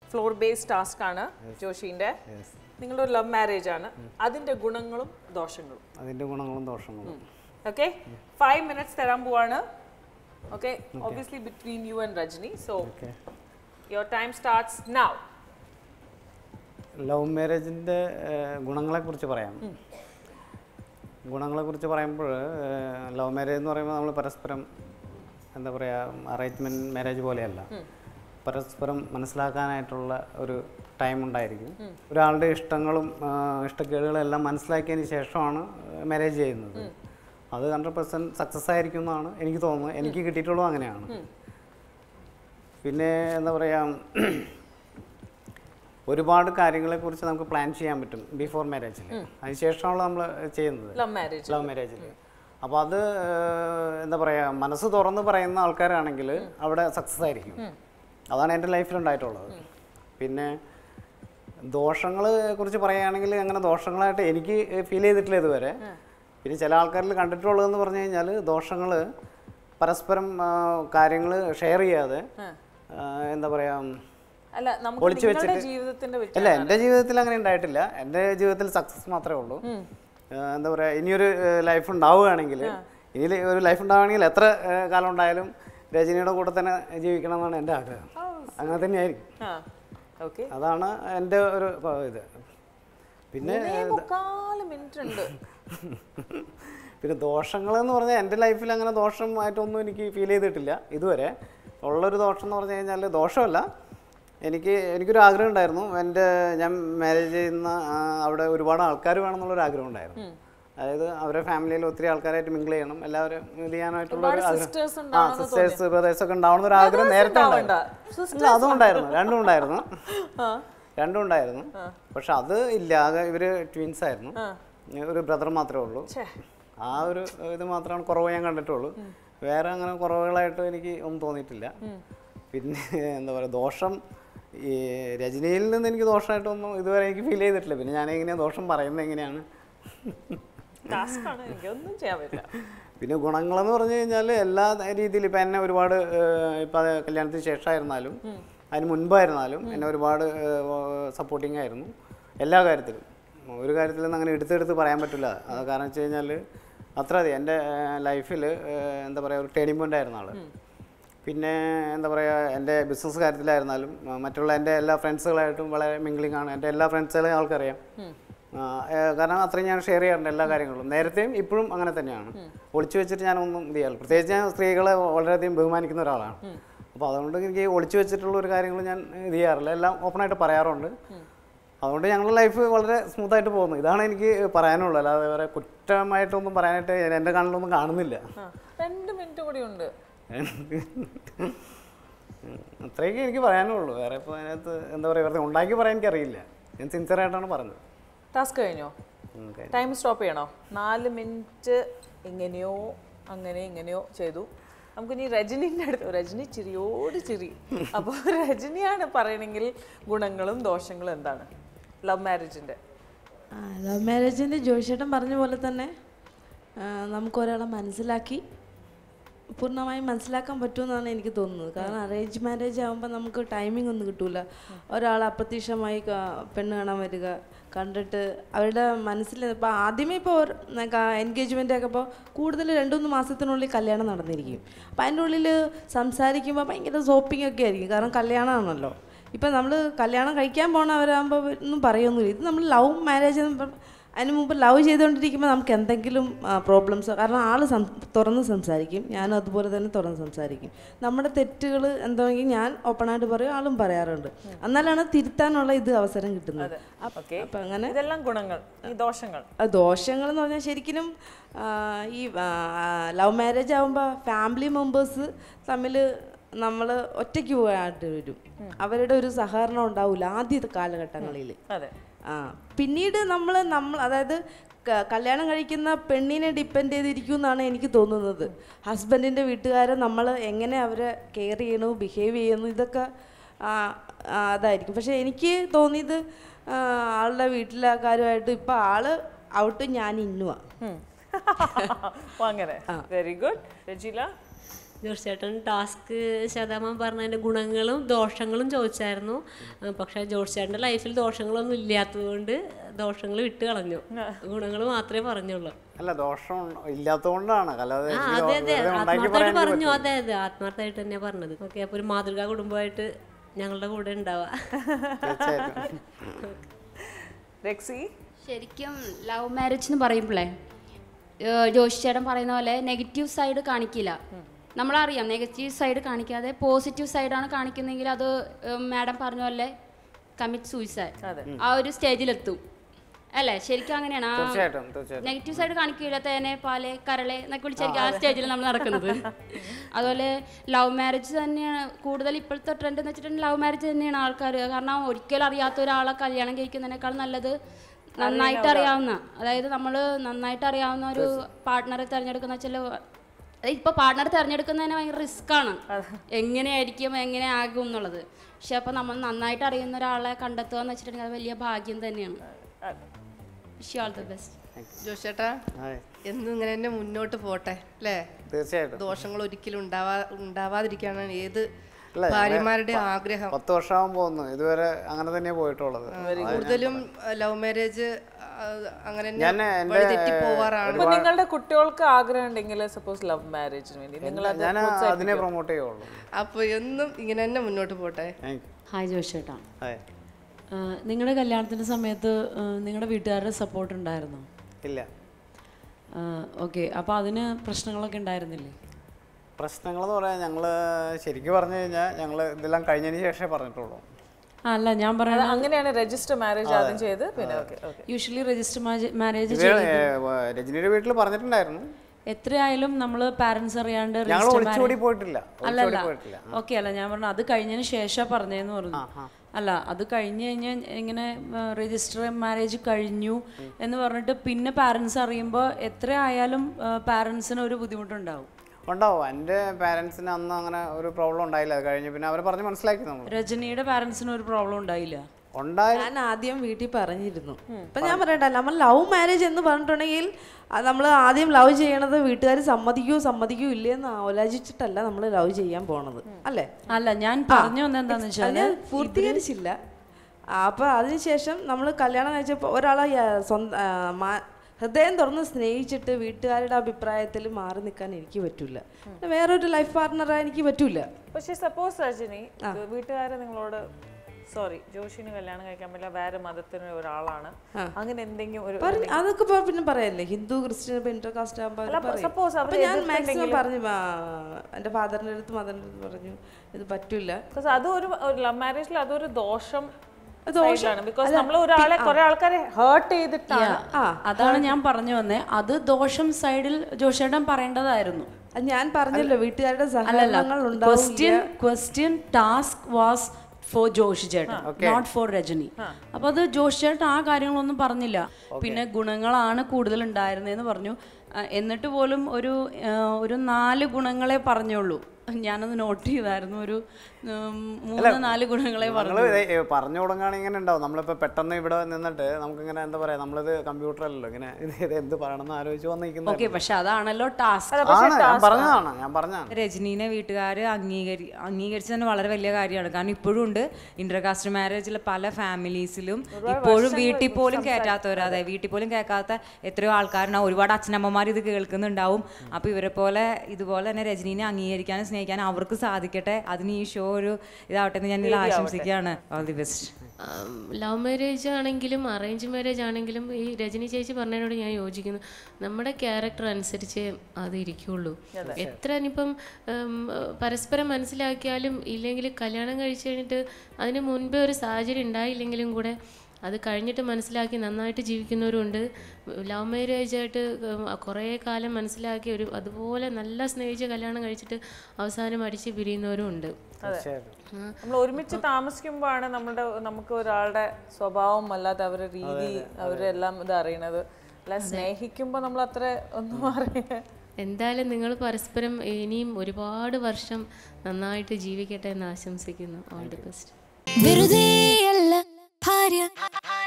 Floor based task ആണ് ജോഷിന്റെ നിങ്ങളുടെ ഒരു ലവ് മാരേജ് ആണ് അതിന്റെ ഗുണങ്ങളും ദോഷങ്ങളും അതിൻ്റെ ഗുണങ്ങളും ദോഷങ്ങളും ഓക്കെ ഫൈവ് മിനിറ്റ്സ് തരാൻ പോവാണ് okay obviously between you and Rajani so okay your time starts now love മാരേജിൻ്റെ ഗുണങ്ങളെക്കുറിച്ച് പറയാം ഗുണങ്ങളെക്കുറിച്ച് പറയുമ്പോൾ ലവ് മാരേജ് എന്ന് പറയുമ്പോൾ നമ്മൾ പരസ്പരം എന്താ പറയുക അറേഞ്ച്മെൻറ്റ് മാരേജ് പോലെയല്ല പരസ്പരം മനസ്സിലാക്കാനായിട്ടുള്ള ഒരു ടൈം ഉണ്ടായിരിക്കും ഒരാളുടെ ഇഷ്ടങ്ങളും ആ, ഇഷ്ടക്കേടുകളും എല്ലാം മനസ്സിലാക്കിയതിന് ശേഷമാണ് മാരേജ് ചെയ്യുന്നത് അത് ഹൺഡ്രഡ് പെർസെൻറ്റ് സക്സസ് ആയിരിക്കും എന്നാണ് എനിക്ക് തോന്നുന്നത് എനിക്ക് കിട്ടിയിട്ടുള്ളതും അങ്ങനെയാണ് പിന്നെ എന്താ പറയുക ഒരുപാട് കാര്യങ്ങളെക്കുറിച്ച് നമുക്ക് പ്ലാൻ ചെയ്യാൻ പറ്റും ബിഫോർ മാരേജിൽ അതിനുശേഷമാണല്ലോ നമ്മൾ ചെയ്യുന്നത് ലവ് മാരേജ് ലവ് മാരേജിൽ അപ്പോൾ അത് ഏഹ്, എന്താ പറയുക മനസ്സ് തുറന്ന് പറയുന്ന ആൾക്കാരാണെങ്കിൽ അവിടെ സക്സസ് ആയിരിക്കും അതാണ് എൻ്റെ ലൈഫിലുണ്ടായിട്ടുള്ളത് പിന്നെ ദോഷങ്ങളെ കുറിച്ച് പറയുകയാണെങ്കിൽ അങ്ങനെ ദോഷങ്ങളായിട്ട് എനിക്ക് ഫീൽ ചെയ്തിട്ടില്ല ഇതുവരെ പിന്നെ ചില ആൾക്കാരിൽ കണ്ടിട്ടുള്ളതെന്ന് പറഞ്ഞു കഴിഞ്ഞാൽ ദോഷങ്ങൾ പരസ്പരം കാര്യങ്ങൾ ഷെയർ ചെയ്യാതെ ആ, എന്താ പറയുക അല്ല നമുക്ക് ഒളിച്ചു നിങ്ങളുടെ വെച്ചിട്ട് ജീവിതത്തിന്റെ വെച്ച് അല്ല എൻ്റെ ജീവിതത്തിൽ അങ്ങനെ ഉണ്ടായിട്ടില്ല എൻ്റെ ജീവിതത്തിൽ സക്സസ് മാത്രമേ ഉള്ളൂ ഏഹ് എന്താ പറയുക ഇനിയൊരു ലൈഫ് ഉണ്ടാവുകയാണെങ്കിൽ ഇനി ഒരു ലൈഫ് ഉണ്ടാവുകയാണെങ്കിൽ എത്ര ഏഹ് കാലം ഉണ്ടായാലും രജനിയുടെ കൂടെ തന്നെ ജീവിക്കണം എന്നാണ് എൻ്റെ ആഗ്രഹം അങ്ങനെ തന്നെയായിരിക്കും ആ ഓക്കെ അതാണ് എൻ്റെ ഒരു പ- ഇത് പിന്നെ മുക്കാല് മിനിറ്റ് ഉണ്ട് പിന്നെ ദോഷങ്ങളെന്ന് പറഞ്ഞാൽ എൻ്റെ ലൈഫിൽ അങ്ങനെ ദോഷമായിട്ടൊന്നും എനിക്ക് ഫീൽ ചെയ്തിട്ടില്ല ഇതുവരെ ഉള്ളൊരു ദോഷം എന്ന് പറഞ്ഞു കഴിഞ്ഞാൽ ദോഷമല്ല എനിക്ക് എനിക്കൊരു ആഗ്രഹം ഉണ്ടായിരുന്നു എൻ്റെ ഞാൻ മാരേജ് ചെയ്യുന്ന ആ, അവിടെ ഒരുപാട് ആൾക്കാർ വേണമെന്നുള്ളൊരു ആഗ്രഹം ഉണ്ടായിരുന്നു അതായത് അവരെ ഫാമിലിയിൽ ഒത്തിരി ആൾക്കാരായിട്ട് മിങ്കിൾ ചെയ്യണം എല്ലാവരും ഇത് ചെയ്യാനായിട്ടുള്ള ഒരു ആഗ്രഹം sisters ആ സിസ്റ്റേഴ്സ് ബ്രദേഴ്സ് ഒക്കെ ഉണ്ടാവണം ഒരു ആഗ്രഹം നേരത്തെ ഉണ്ടാവണ്ട. ഉണ്ടായിരുന്നു അല്ല അതും ഉണ്ടായിരുന്നു രണ്ടും ഉണ്ടായിരുന്നു രണ്ടും ഉണ്ടായിരുന്നു പക്ഷെ അത് ഇല്ല ആകെ ഇവര് ട്വിൻസ് ആയിരുന്നു ഒരു ബ്രദർ മാത്രമേ ഉള്ളൂ ഛേ. ആ ഒരു ഇത് മാത്രമാണ് കുറവ് ഞാൻ കണ്ടിട്ടുള്ളൂ വേറെ അങ്ങനെ കുറവുകളായിട്ട് എനിക്ക് ഒന്നും തോന്നിയിട്ടില്ല പിന്നെ എന്താ പറയുക ദോഷം ഈ രജനിയിൽ നിന്ന് എനിക്ക് ദോഷമായിട്ടൊന്നും ഇതുവരെ എനിക്ക് ഫീൽ ചെയ്തിട്ടില്ല പിന്നെ ഞാൻ എങ്ങനെയാണ് ദോഷം പറയുന്നത് എങ്ങനെയാണ് ടാസ്ക് ആണ് എനിക്ക് ഒന്നും ചെയ്യാൻ പറ്റില്ല പിന്നെ ഗുണങ്ങളെന്ന് പറഞ്ഞു കഴിഞ്ഞാൽ എല്ലാ രീതിയിലും ഇപ്പം എന്നെ ഒരുപാട് ഇപ്പം അത് കല്യാണത്തിന് ശേഷമായിരുന്നാലും അതിന് മുൻപായിരുന്നാലും എന്നെ ഒരുപാട് സപ്പോർട്ടിങ് ആയിരുന്നു എല്ലാ കാര്യത്തിലും ഒരു കാര്യത്തിൽ നിന്ന് അങ്ങനെ എടുത്തെടുത്ത് പറയാൻ പറ്റില്ല അത് കാരണം വെച്ച് കഴിഞ്ഞാൽ അത്ര മതി എൻ്റെ ലൈഫിൽ എന്താ പറയുക ഒരു ടേണിംഗ് പോയിൻ്റ് ആയിരുന്ന ആൾ പിന്നെ എന്താ പറയുക എൻ്റെ ബിസിനസ് കാര്യത്തിലായിരുന്നാലും ആ, മറ്റുള്ള എൻ്റെ എല്ലാ ഫ്രണ്ട്സുകളായിട്ടും വളരെ മിംഗ്ലിംഗ് ആണ് എൻ്റെ എല്ലാ ഫ്രണ്ട്സുകളെയും ആൾക്കറിയാം ആ, ഏ, കാരണം അത്രയും ഞാൻ ഷെയർ ചെയ്യാറുണ്ട് എല്ലാ കാര്യങ്ങളും നേരത്തെയും ഇപ്പോഴും അങ്ങനെ തന്നെയാണ് ഒളിച്ചു വെച്ചിട്ട് ഞാനൊന്നും ഇത് ചെയ്യാറില്ല പ്രത്യേകിച്ച് ഞാൻ സ്ത്രീകളെ വളരെയധികം ബഹുമാനിക്കുന്ന ഒരാളാണ് അപ്പോൾ അതുകൊണ്ട് എനിക്ക് ഒളിച്ചു വെച്ചിട്ടുള്ള ഒരു കാര്യങ്ങൾ ഞാൻ ഇത് ചെയ്യാറില്ല എല്ലാം ഓപ്പണായിട്ട് പറയാറുണ്ട് അതുകൊണ്ട് ഞങ്ങളുടെ ലൈഫ് വളരെ സ്മൂത്തായിട്ട് പോകുന്നു ഇതാണ് എനിക്ക് പറയാനുള്ളത് അല്ലാതെ വേറെ കുറ്റമായിട്ടൊന്നും പറയാനായിട്ട് എൻ്റെ കണ്ണിലൊന്നും കാണുന്നില്ല ആ, രണ്ട് മിനിറ്റ് കൂടി ഉണ്ട് അത്രയൊക്കെ എനിക്ക് പറയാനുള്ളൂ വേറെ ഇപ്പോൾ അതിനകത്ത് എന്താ പറയുക വെറുതെ ഉണ്ടാക്കി പറയാൻ എനിക്കറിയില്ല ഞാൻ സിൻസിയറായിട്ടാണ് പറഞ്ഞത് ടാസ്ക് കഴിഞ്ഞോ ഓക്കെ ടൈം സ്റ്റോപ്പ് ചെയ്യണോ നാല് മിനിറ്റ് എങ്ങനെയോ അങ്ങനെ ഇങ്ങനെയോ ചെയ്തു നമുക്കിനി രജനിൻ്റെ അടുത്ത് രജനി ചിരിയോട് ചിരി അപ്പോൾ രജനിയാണ് പറയണമെങ്കിൽ ഗുണങ്ങളും ദോഷങ്ങളും എന്താണ് ലവ് മാരേജിൻ്റെ ലവ് മാരേജിൻ്റെ ജോയിച്ചേട്ടൻ പറഞ്ഞ പോലെ തന്നെ ആ, നമുക്ക് ഒരാളെ മനസ്സിലാക്കി പൂർണ്ണമായും മനസ്സിലാക്കാൻ പറ്റുമെന്നാണ് എനിക്ക് തോന്നുന്നത് കാരണം അറേഞ്ച് മാരേജ് ആകുമ്പോൾ നമുക്ക് ടൈമിംഗ് ഒന്നും കിട്ടൂല ഒരാൾ അപ്രത്യക്ഷമായി കാ- പെണ്ണ് കാണാൻ വരിക കണ്ടിട്ട് അവരുടെ മനസ്സിൽ ഇപ്പോൾ ആദ്യമേ ഇപ്പോൾ എൻഗേജ്മെൻ്റ് ഒക്കെ ഇപ്പോൾ കൂടുതൽ രണ്ട് മൂന്ന് മാസത്തിനുള്ളിൽ കല്യാണം നടന്നിരിക്കും അപ്പം അതിൻ്റെ ഉള്ളിൽ സംസാരിക്കുമ്പോൾ ഭയങ്കര സോപ്പിംഗ് ഒക്കെ ആയിരിക്കും കാരണം കല്യാണമാണല്ലോ ഇപ്പം നമ്മൾ കല്യാണം കഴിക്കാൻ പോണവരാകുമ്പോൾ ഒന്നും പറയൊന്നുമില്ല ഇത് നമ്മൾ ലവ് മാരേജ് അതിന് മുമ്പ് ലവ് ചെയ്തുകൊണ്ടിരിക്കുമ്പോൾ നമുക്ക് എന്തെങ്കിലും പ്രോബ്ലംസ് കാരണം ആൾ സം തുറന്ന് സംസാരിക്കും ഞാനും അതുപോലെ തന്നെ തുറന്ന് സംസാരിക്കും നമ്മുടെ തെറ്റുകൾ എന്താണെങ്കിൽ ഞാൻ ഓപ്പണായിട്ട് പറയും ആളും പറയാറുണ്ട് എന്നാലാണ് തിരുത്താനുള്ള ഇത് അവസരം കിട്ടുന്നത് അപ്പ- ഓക്കെ അപ്പം അങ്ങനെ ഇതെല്ലാം ഗുണങ്ങൾ ഈ ദോഷങ്ങൾ ആ, ദോഷങ്ങൾ എന്ന് പറഞ്ഞാൽ ശരിക്കും ആ, ഈ ലവ് മാരേജ് ആകുമ്പോൾ ഫാമിലി മെമ്പേഴ്സ് തമ്മിൽ നമ്മൾ ഒറ്റയ്ക്ക് പോയിട്ട് വരും അവരുടെ ഒരു സഹകരണം ഉണ്ടാവില്ല ആദ്യത്തെ കാലഘട്ടങ്ങളിൽ അതെ ആ പിന്നീട് നമ്മൾ നമ്മൾ അതായത് ക- കല്യാണം കഴിക്കുന്ന പെണ്ണിനെ ഡിപ്പെൻഡ് ചെയ്തിരിക്കും എന്നാണ് എനിക്ക് തോന്നുന്നത് ഹസ്ബൻഡിൻ്റെ വീട്ടുകാരെ നമ്മൾ എങ്ങനെ അവരെ കെയർ ചെയ്യണു ബിഹേവ് ചെയ്യുന്നു ഇതൊക്കെ ആ, ആ, അതായിരിക്കും പക്ഷേ എനിക്ക് തോന്നിയത് ആ, ആളുടെ വീട്ടിലെ കാര്യമായിട്ട് ഇപ്പം ആള് ഔട്ട് ഞാൻ ഇന്നുവാ ഉം. ഓ, അങ്ങനെ വെരി ഗുഡ് രജില ജോർജ് ചേട്ടൻ ടാസ്ക് ശതമാനം പറഞ്ഞതിൻ്റെ ഗുണങ്ങളും ദോഷങ്ങളും ചോദിച്ചായിരുന്നു ആ, പക്ഷേ ജോർജ് ചേട്ടൻ്റെ ലൈഫിൽ ദോഷങ്ങളൊന്നും ഇല്ലാത്തതുകൊണ്ട് ദോഷങ്ങൾ വിട്ട് കളഞ്ഞു ഗുണങ്ങൾ മാത്രമേ പറഞ്ഞുള്ളൂ അല്ല ദോഷം ഇല്ലാത്തതുകൊണ്ടാണ് അല്ലാതെ ആ എനിക്ക് അതെ അതെ വെറുതെ ഉണ്ടാക്കി ആത്മാർത്ഥമായിട്ട് പറയാൻ പറഞ്ഞു അതെ അതെ ആത്മാർത്ഥമായിട്ട് തന്നെ പറഞ്ഞത് ഓക്കെ അപ്പോൾ ഒരു മാതൃകാ കുടുംബമായിട്ട് ഞങ്ങളുടെ കൂടെ ഉണ്ടാവുക തീർച്ചയായിട്ടും രക്സി ശരിക്കും ലവ് മാരേജ് എന്ന് പറയുമ്പോഴേ ഏഹ് ജോഷി ചേട്ടൻ പറയുന്ന പോലെ നെഗറ്റീവ് സൈഡ് കാണിക്കില്ല നമ്മളറിയാം നെഗറ്റീവ് സൈഡ് കാണിക്കാതെ പോസിറ്റീവ് സൈഡാണ് കാണിക്കുന്നതെങ്കിൽ അത് മാഡം പറഞ്ഞ പോലെ കമ്മിറ്റ് സൂയിസൈഡ് ആ ഒരു സ്റ്റേജിലെത്തും അല്ലേ ശരിക്കും അങ്ങനെയാണ് ആ തീർച്ചയായിട്ടും തീർച്ചയായിട്ടും നെഗറ്റീവ് സൈഡ് കാണിക്കില്ല തേനെ പാലെ കരളെ എന്നൊക്കെ വിളിച്ചായിരിക്കും ആ സ്റ്റേജിൽ നമ്മൾ നടക്കുന്നത് അതുപോലെ ലവ് മാരേജ് തന്നെയാണ് കൂടുതൽ ഇപ്പോഴത്തെ ട്രെൻഡ് എന്ന് വെച്ചിട്ടുണ്ടെങ്കിൽ ലവ് മാരേജ് തന്നെയാണ് ആൾക്കാർ കാരണം ഒരിക്കലും അറിയാത്ത ഒരാളെ കല്യാണം കഴിക്കുന്നതിനേക്കാൾ നല്ലത് നന്നായിട്ട് അറിയാവുന്ന അതായത് നമ്മൾ നന്നായിട്ട് അറിയാവുന്ന ഒരു പാർട്ട്ണറെ തിരഞ്ഞെടുക്കുന്ന വെച്ചാൽ ഇപ്പോൾ പാർട്ട്ണർ തിരഞ്ഞെടുക്കുന്നതിന് ഭയങ്കര റിസ്ക്കാണ് എങ്ങനെയായിരിക്കും എങ്ങനെ ആകും എന്നുള്ളത് പക്ഷെ അപ്പോൾ നമ്മൾ നന്നായിട്ട് അറിയുന്ന ഒരാളെ കണ്ടെത്തുക എന്ന് വെച്ചിട്ടുണ്ടെങ്കിൽ അത് വലിയ ഭാഗ്യം തന്നെയാണ് വിഷ് ഓൾ ദ ബെസ്റ്റ് ജോഷേട്ടാ അതെ എന്നും ഇങ്ങനെ തന്നെ മുന്നോട്ട് പോട്ടെ അല്ലേ തീർച്ചയായിട്ടും ദോഷങ്ങൾ ഒരിക്കലും ഉണ്ടാവാ ഉണ്ടാവാതിരിക്കാനാണ് ഏത് അല്ല, ഭാര്യമാരുടെ ആഗ്രഹം പത്ത് വർഷമാകാൻ പോകുന്നു ഇതുവരെ അങ്ങനെ തന്നെയാണ് പോയിട്ടുള്ളത് കൂടുതലും ലവ് മാരേജ് അങ്ങനെ തന്നെ ഞാൻ എൻ്റെ വഴിതെറ്റി പോവാറാണ് അപ്പൊ നിങ്ങളുടെ കുട്ടികൾക്ക് ആഗ്രഹം ഉണ്ടെങ്കിൽ സപ്പോസ് ലവ് മാരേജിന് വേണ്ടി നിങ്ങൾ അത് ഞാൻ അതിനെ പ്രൊമോട്ട് ചെയ്യുള്ളൂ അപ്പോൾ എന്നും ഇങ്ങനെ തന്നെ മുന്നോട്ട് പോട്ടെ താങ്ക് യു ഹായ് ജോഷേട്ടാ അതെ നിങ്ങളുടെ കല്യാണത്തിൻ്റെ സമയത്ത് നിങ്ങളുടെ വീട്ടുകാരുടെ സപ്പോർട്ട് ഉണ്ടായിരുന്നോ ഇല്ല ഓക്കെ അപ്പോൾ അതിന് പ്രശ്നങ്ങളൊക്കെ ഉണ്ടായിരുന്നില്ലേ പ്രശ്നങ്ങളെന്ന് പറയാൻ ഞങ്ങൾ ശരിക്കും പറഞ്ഞു കഴിഞ്ഞാൽ ഞങ്ങൾ ഇതെല്ലാം കഴിഞ്ഞതിന് ശേഷമേ പറഞ്ഞിട്ടുള്ളൂ ആ, അല്ല ഞാൻ അത് പറയുന്നത് അങ്ങനെയാണ് രജിസ്റ്റർ മാരേജ് ആദ്യം ചെയ്ത് പിന്നെ okay okay usually register marriage ഇത് ഏ, രജനിയുടെ വീട്ടിൽ പറഞ്ഞിട്ടുണ്ടായിരുന്നു എത്രയായാലും നമ്മൾ പാരൻസ് അറിയാണ്ട് ഞങ്ങൾ register ഒളിച്ചോടി marriage- പോയിട്ടില്ല അല്ലല്ല ഒളിച്ചോടി പോയിട്ടില്ല ഓക്കെ അല്ല ഞാൻ പറഞ്ഞു അത് കഴിഞ്ഞതിന് ശേഷം പറഞ്ഞതെന്ന് പറഞ്ഞു അല്ല അത് കഴിഞ്ഞ് കഴിഞ്ഞാൽ ഇങ്ങനെ രജിസ്റ്റർ മാരേജ് കഴിഞ്ഞു എന്ന് പറഞ്ഞിട്ട് പിന്നെ പാരൻസ് അറിയുമ്പോൾ എത്ര ആയാലും പാരൻസിന് ഒരു ബുദ്ധിമുട്ടുണ്ടാവും ഉണ്ടാവും എൻ്റെ പാരൻസിന് അന്ന് അങ്ങനെ ഒരു പ്രോബ്ലം ഉണ്ടായില്ല അത് കഴിഞ്ഞ് പിന്നെ അവർ പറഞ്ഞ് മനസ്സിലാക്കി നമ്മൾ രജനിയുടെ പാരൻസിന് ഒരു പ്രോബ്ലം ഉണ്ടായില്ല ഉണ്ടായി ഞാൻ ആദ്യം വീട്ടിൽ പറഞ്ഞിരുന്നു ഇപ്പൊ ഞാൻ പറയട്ടെ നമ്മൾ ലവ് മാരേജ് എന്ന് പറഞ്ഞിട്ടുണ്ടെങ്കിൽ നമ്മൾ ആദ്യം ലവ് ചെയ്യണത് വീട്ടുകാർ സമ്മതിക്കൂ സമ്മതിക്കൂ ഇല്ലേന്ന് ആലോചിച്ചിട്ടല്ല നമ്മൾ ലവ് ചെയ്യാൻ പോണത് അല്ലേ അല്ല ഞാൻ പറഞ്ഞു വന്നത് എന്താന്ന് അത് വെച്ചാൽ ഞാൻ പൂർത്തീകരിച്ചില്ല അപ്പൊ അതിനുശേഷം നമ്മൾ കല്യാണം കഴിച്ചപ്പോൾ ഒരാളെ ആ, സ്വന്തം ആ, മാ- ഹൃദയം തുറന്ന് സ്നേഹിച്ചിട്ട് വീട്ടുകാരുടെ അഭിപ്രായത്തിൽ മാറി നിൽക്കാൻ എനിക്ക് പറ്റൂല പിന്നെ വേറൊരു ലൈഫ് പാർട്ട്ണറായി എനിക്ക് പറ്റൂല പക്ഷെ സപ്പോസ് രജനി വീട്ടുകാരെ നിങ്ങളോട് സോറി ജോഷിന് കല്യാണം കഴിക്കാൻ പറ്റില്ല വേറെ മതത്തിന് ഒരാളാണ് അങ്ങനെ എന്തെങ്കിലും ഒരു പറഞ്ഞ് അതൊക്കെ ഇപ്പൊ പിന്നെ പറയല്ലേ ഹിന്ദു ക്രിസ്ത്യൻ ഇപ്പൊ ഇന്റർ കാസ്റ്റ് ആകുമ്പോൾ അല്ല, suppose അവര് അപ്പൊ ഞാൻ മാക്സിമം എതിർത്തിട്ടുണ്ടെങ്കിലും- പറഞ്ഞു ആ, എന്റെ ഫാദറിന്റെ അടുത്ത് മദറിന്റെ അടുത്ത് പറഞ്ഞു ഇത് പറ്റൂല ബിക്കോസ് അത് ഒരു ലവ് മാരേജിൽ അതൊരു ദോഷം ദോഷം- ബിക്കോസ് നമ്മൾ ഒരാളെ കുറെ ആൾക്കാരെ ഹേർട്ട് ചെയ്തിട്ടാണ് അതാണ് ഞാൻ പറഞ്ഞു വന്നേ അത് ദോഷം സൈഡിൽ ജോഷേട്ടൻ പറയേണ്ടതായിരുന്നു അത് ഞാൻ പറഞ്ഞല്ലോ വീട്ടുകാരുടെ അല്ലല്ല സഹകരണങ്ങൾ ക്വസ്റ്റ്യൻ ഉണ്ടാവില്ല question task was for Joshi ചേട്ടൻ നോട്ട് ഫോർ രജനി അപ്പൊ അത് ജോഷി ചേട്ടൻ ആ കാര്യങ്ങളൊന്നും പറഞ്ഞില്ല പിന്നെ ഗുണങ്ങളാണ് കൂടുതൽ ഉണ്ടായിരുന്നതെന്ന് പറഞ്ഞു ആ, എന്നിട്ട് പോലും ഒരു ആ, ഒരു നാല് ഗുണങ്ങളെ പറഞ്ഞുള്ളൂ ഞാനത് നോട്ട് ചെയ്തായിരുന്നു ഒരു ഉം, മൂന്ന് നാല് ഗുണങ്ങളെ പറഞ്ഞു നമ്മൾ പറഞ്ഞു തുടങ്ങുകയാണെങ്കിൽ ഇങ്ങനെ ഉണ്ടാവും നമ്മളിപ്പോൾ പെട്ടെന്ന് ഇവിടെ നിന്നിട്ട് നമുക്കിങ്ങനെ എന്താ പറയാ നമ്മളിത് കമ്പ്യൂട്ടർ അല്ലല്ലോ ഇങ്ങനെ ഇത് ഇത് എന്ത് പറയണമെന്ന് ആലോചിച്ച് വന്നിരിക്കുന്നത് ഓക്കെ പക്ഷെ അതാണല്ലോ ടാസ്ക് ആണ് ഞാൻ പറഞ്ഞതാണ് ഞാൻ പറഞ്ഞതാണ് രജനീനെ വീട്ടുകാർ അംഗീകരി അംഗീകരിച്ച് തന്നെ വളരെ വലിയ കാര്യമാണ് കാരണം ഇപ്പോഴും ഉണ്ട് ഇന്റർകാസ്റ്റ് മാരേജിൽ പല ഫാമിലീസിലും ഇപ്പോഴും വീട്ടിൽ പോലും കയറ്റാത്തവർ അതെ വീട്ടിൽ പോലും കേൾക്കാത്ത എത്രയോ ആൾക്കാരുണ്ടാവും ഒരുപാട് അച്ഛനമ്മമാർ ഇത് കേൾക്കുന്നുണ്ടാവും അപ്പോൾ ഇവരെ പോലെ ഇതുപോലെ തന്നെ രജനീനെ അംഗീകരിക്കാനും സ്നേഹിക്കാനും അവർക്ക് സാധിക്കട്ടെ അതിന് ഈ ഷോ ഒരു ഇതാവട്ടെ എന്ന് ഞാൻ ഇതിൽ ആശംസിക്കുകയാണ് all the best love marriage ആണെങ്കിലും അറേഞ്ച് മാരേജ് ആണെങ്കിലും ഈ രജനി ചേച്ചി പറഞ്ഞതിനോട് ഞാൻ യോജിക്കുന്നു നമ്മുടെ ക്യാരക്ടർ അനുസരിച്ച് അത് ഇരിക്കുള്ളൂ എത്ര ഇനിയിപ്പം ഉം, പരസ്പരം മനസ്സിലാക്കിയാലും ഇല്ലെങ്കിൽ കല്യാണം കഴിച്ച് കഴിഞ്ഞിട്ട് അതിന് മുൻപേ ഒരു സാഹചര്യം ഉണ്ടായില്ലെങ്കിലും കൂടെ അത് കഴിഞ്ഞിട്ട് മനസ്സിലാക്കി നന്നായിട്ട് ജീവിക്കുന്നവരുണ്ട് ലവ് മാരേജ് ആയിട്ട് ഉം, കുറേ കാലം മനസ്സിലാക്കി ഒരു അതുപോലെ നല്ല സ്നേഹിച്ച് കല്യാണം കഴിച്ചിട്ട് അവസാനം അടിച്ച് പിരിയുന്നവരും ഉണ്ട് തീർച്ചയായിട്ടും നമ്മൾ ഒരുമിച്ച് താമസിക്കുമ്പോഴാണ് നമ്മുടെ നമുക്ക് ഒരാളുടെ സ്വഭാവം അല്ലാതെ അവരുടെ രീതി അവരുടെ എല്ലാം ഇത് അറിയണത് അല്ല സ്നേഹിക്കുമ്പോൾ നമ്മൾ അത്ര ഒന്നും അറിയാൻ എന്തായാലും നിങ്ങൾ പരസ്പരം ഇനിയും ഒരുപാട് വർഷം നന്നായിട്ട് ജീവിക്കട്ടെ എന്ന് ആശംസിക്കുന്നു ഓൾ ദി ബെസ്റ്റ് വെറുതെയല്ല ഭാര്യ